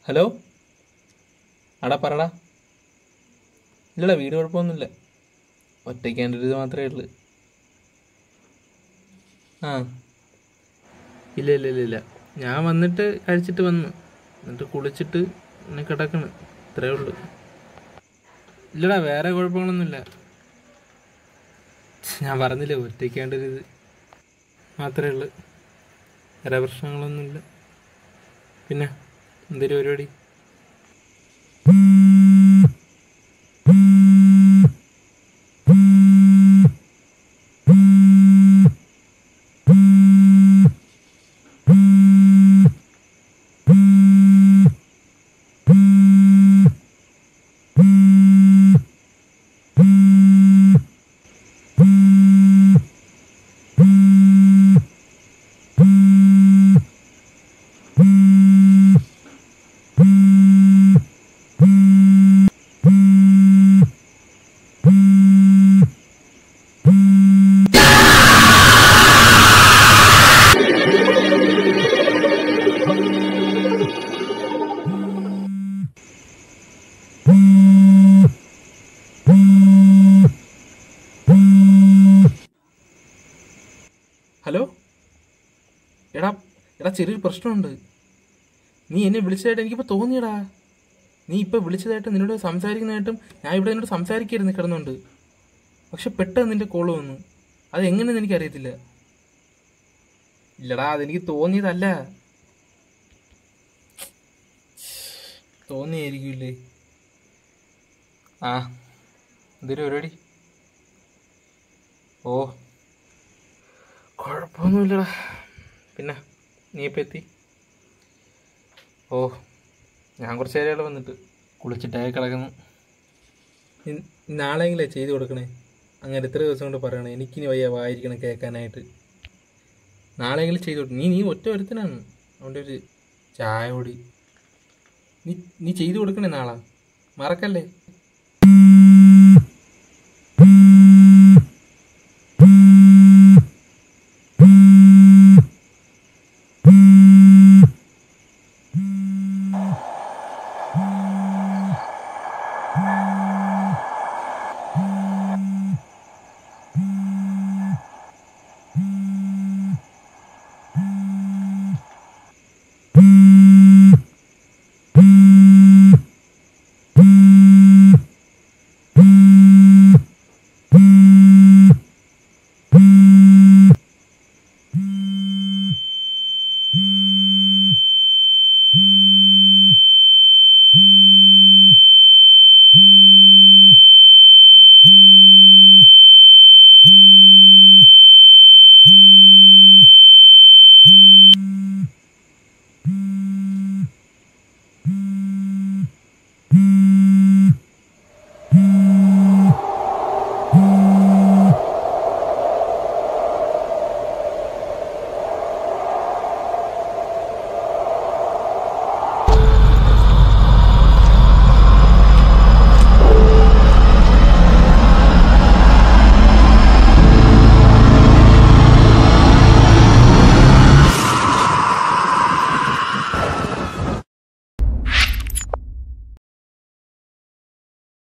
hello അടാ പറടാ ഇല്ലടാ വീട് കുഴപ്പമൊന്നുമില്ല ഒറ്റയ്ക്കേണ്ട ഒരു ഇത് മാത്രമേ ഉള്ളൂ ആ ഇല്ല ഇല്ല ഇല്ല ഇല്ല ഞാൻ വന്നിട്ട് കഴിച്ചിട്ട് വന്നു എന്നിട്ട് കുളിച്ചിട്ട് പിന്നെ കിടക്കണ് ഇത്രേ ഉള്ളൂ ഇല്ലടാ വേറെ കുഴപ്പങ്ങളൊന്നുമില്ല ഞാൻ പറഞ്ഞില്ലേ ഒറ്റയ്ക്കേണ്ട ഒരു ഇത് മാത്രമേ ഉള്ളൂ വേറെ പ്രശ്നങ്ങളൊന്നുമില്ല പിന്നെ എന്തൊരു പരിപാടി ഹലോ എടാ എടാ ചെറിയൊരു പ്രശ്നമുണ്ട് നീ എന്നെ വിളിച്ചതായിട്ട് എനിക്കിപ്പോൾ തോന്നിയടാ നീ ഇപ്പോൾ വിളിച്ചതായിട്ട് നിന്നോട് സംസാരിക്കുന്നതായിട്ടും ഞാൻ ഇവിടെ നിന്നോട് സംസാരിക്കരുന്ന് കിടന്നുണ്ട് പക്ഷെ പെട്ടെന്ന് നിന്റെ കോള് വന്നു അത് എങ്ങനെയെന്ന് എനിക്കറിയത്തില്ല ഇല്ലടാ അതെനിക്ക് തോന്നിയതല്ല തോന്നിയായിരിക്കില്ലേ ആ എന്തൊരു പരിപാടി ഓ കുഴപ്പമൊന്നുമില്ലടാ പിന്നെ നീ ഇപ്പം എത്തി ഓ ഞാൻ കുറച്ച് നേരമേ വന്നിട്ട് കുളിച്ചിട്ടായി കിടക്കുന്നു ഇ- നാളെയെങ്കിലേ ചെയ്ത് കൊടുക്കണേ അങ്ങനെ എത്ര ദിവസം കൊണ്ട് പറയണേ എനിക്കിനി വയ്യ വായിരിക്കണം കേൾക്കാനായിട്ട് നാളെയെങ്കിലും ചെയ്ത് കൊടുക്കും നീ നീ ഒറ്റ ഒരുത്തനാണ് അതുകൊണ്ട് ഒരു ചായ കൂടി നീ നീ ചെയ്തു കൊടുക്കണേ നാളെ മറക്കല്ലേ